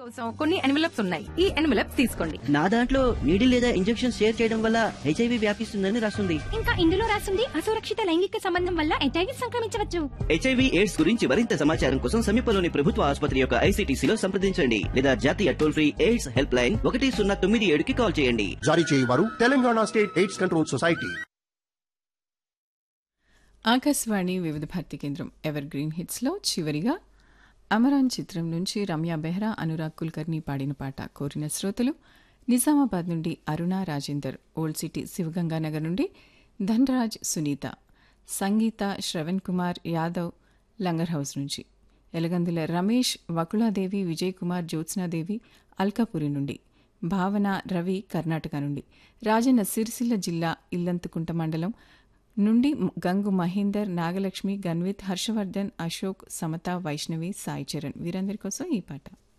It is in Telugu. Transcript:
కోసం కొన్ని ఎన్వలప్స్ ఉన్నాయి ఈ ఎన్వలప్స్ తీసుకోండి నా దాంట్లో నీడి లేదా ఇంజెక్షన్ షేర్ చేయడం వల్ల హెచ్ఐవి వ్యాపిస్తుందని రాస్తుంది ఇంకా ఇందులో రాసింది అసురక్షిత లైంగిక సంబంధం వల్ల ఎటైవి సంక్రమించవచ్చు హెచ్ఐవి ఎయిడ్స్ గురించి మరింత సమాచారం కోసం సమీపంలోని ప్రభుత్వ ఆసుపత్రి యొక్క ఐసీటీసీలో సంప్రదించండి లేదా జాతీయ toll free AIDS helpline ఒకటి సున్నా తొమ్మిది ఏడుకి కాల్ చేయండి జారీ చేయవారు Telangana state AIDS control society Akashvani Vividh Bharati కేంద్రం ఎవర్ గ్రీన్ హిట్స్లో చివరిగా అమరాన్ చిత్రం నుంచి రమ్య బెహ్రా అనురాగ్ కుల్కర్ని పాడిన పాట కోరిన శ్రోతలు నిజామాబాద్ నుండి అరుణ రాజేందర్ ఓల్డ్ సిటీ శివగంగానగర్ నుండి ధన్రాజ్ సునీత సంగీత శ్రవణ్ కుమార్ యాదవ్ లంగర్ హౌస్ నుంచి ఎలగందుల రమేష్ వకుళాదేవి విజయ్ కుమార్ జ్యోత్స్నాదేవి అల్కాపురి నుండి భావన రవి కర్ణాటక నుండి రాజన్న సిరిసిల్ల జిల్లా ఇల్లంతుకుంట మండలం నుండి గంగు మహేందర్ నాగలక్ష్మి గన్విత్ హర్షవర్ధన్ అశోక్ సమత వైష్ణవి సాయి చరణ్ వీరందరి కోసం ఈ పాట